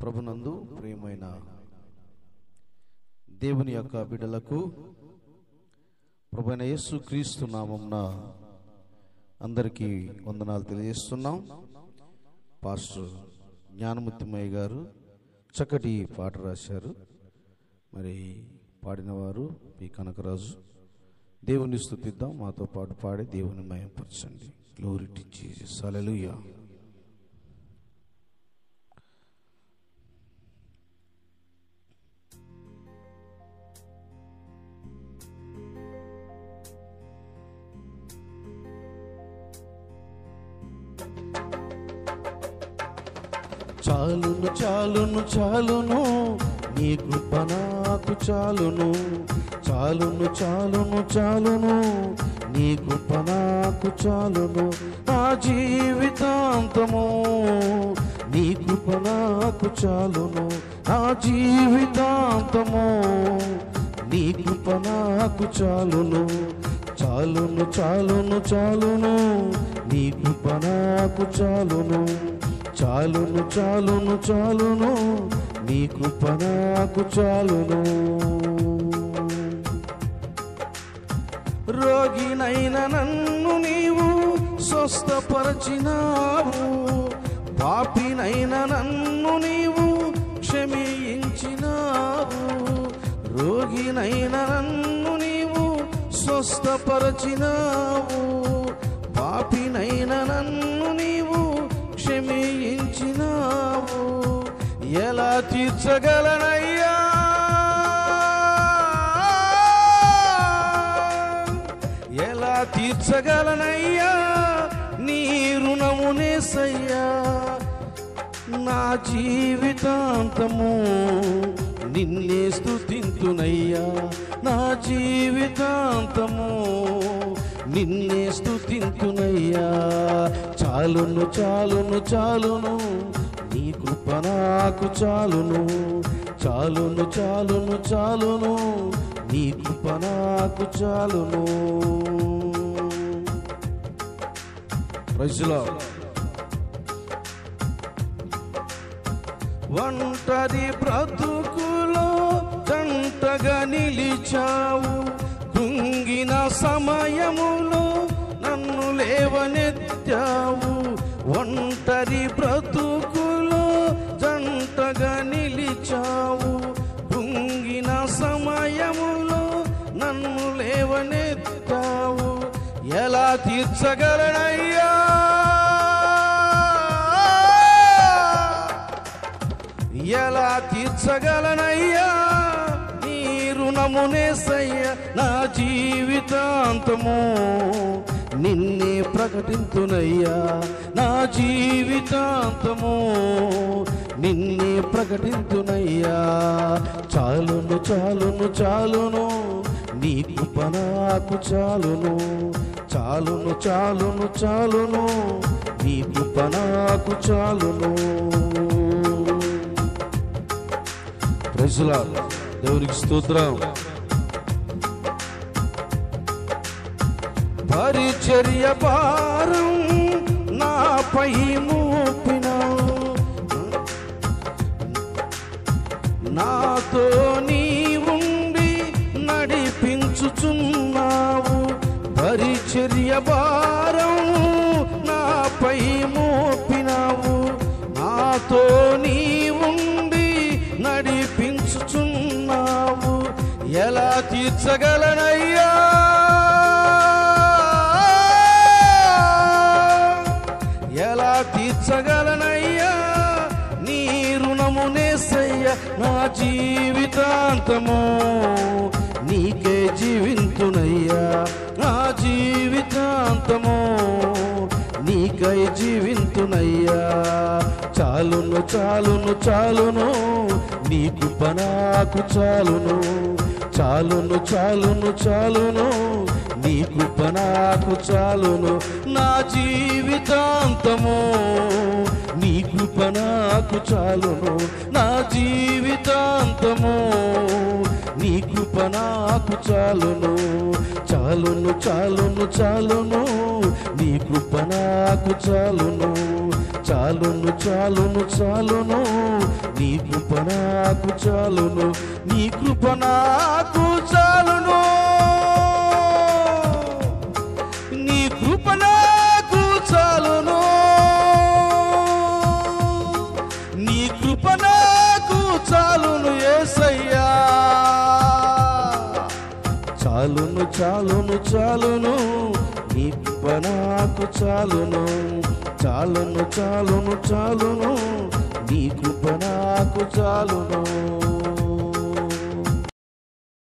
ప్రభునందు ప్రియమైన దేవుని యొక్క బిడ్డలకు ప్రభుైన యేసు క్రీస్తు నామంన అందరికీ వందనాలు తెలియజేస్తున్నాం పాస్టర్ జ్ఞానముత్తిమయ్య గారు చక్కటి పాట రాశారు మరి పాడినవారు పి కనకరాజు దేవుని స్థుతిద్దాం మాతో పాటు పాడి దేవుని మయంపరచండి గ్లోరీ టు జీసస్ హల్లెలూయా చాలును చాలును చాలును నీ కృప నాకు చాలును చాలును చాలును చాలును నీ కృప నాకు చాలును నా జీవితాంతము నీ కృప నాకు చాలును నా జీవితాంతము నీ కృప నాకు చాలును చాలును చాలును చాలును నీ కృప నాకు చాలును చాలును చాలును చాలును నీ కృప నాకు చాలును రోగినైన నన్ను నీవు స్వస్థపరచినావు పాపినైన నన్ను నీవు క్షమించినావు రోగినైన నన్ను నీవు స్వస్థపరచినావు పాపినైన నన్ను నీవు క్షమించినావు ఎలా తీర్చగలనయ్యా ఎలా తీర్చగలనయ్యా నీ రుణమునేసయ్యా నా జీవితాంతము నిన్నే స్తుతింతునయ్యా నా జీవితాంతము నిన్నే స్తుతింతునయ్యా చాలును చాలును చాలును నీ కృప నాకు చాలును చాలును చాలును చాలును నీ కృప నాకు చాలును ప్రజలో ఒంటరి బ్రతుకులో జంటగా నిలిచావు కృంగిన సమయములో నన్ను లేవనెత్తావు ఒంటరి బ్రతుకులో జంటగా నిలిచావు కృంగిన సమయములో నన్ను లేవనెత్తావు ఎలా తీర్చగలనయ్యా ఎలా తీర్చగలనయ్యా నీ రుణమునేసయ్య నా జీవితాంతము నిన్నే ప్రకటింతునయ్యా నా జీవితాంతము నిన్నే ప్రకటింతునయ్యా చాలును చాలును చాలును నీ కృప నాకు చాలును చాలును చాలును చాలును నీ కృప నాకు చాలును ప్రజలా దేవునికి స్తోత్రం పరిచర్య భారం నాపై మోపిన నాతో నీ ఉండి నడిపించుచున్నావు పరిచర్య భారం నాపై మోపినావు నాతో నీ ఉండి నడిపించుచున్నావు ఎలా తీర్చగలనయ్యా ఎలా తీర్చగలనయ్యా నీ రుణమునేసయ్య నా జీవితాంతము నీకే జీవింతునయ్యా నా జీవితాంతము నీకై జీవింతునయ్యా చాలును చాలును చాలును నీ కృప నాకు చాలును చాలును చాలును చాలును నీ కృప నాకు చాలును నా జీవితాంతము నీ కృప నాకు చాలును నా జీవితాంతము నీ కృప నాకు చాలును చాలును చాలును చాలును నీ కృప నాకు చాలును చాలును చాలును చాలును నీ కృప నాకు చాలును నీ కృప నాకు చాలును నీ కృప నాకు చాలును నీ కృప నాకు చాలును ఏసయ్యా చాలును చాలును చాలును నీ కృప నాకు చాలును చాలును చాలును చాలును నీ కృప నాకు చాలును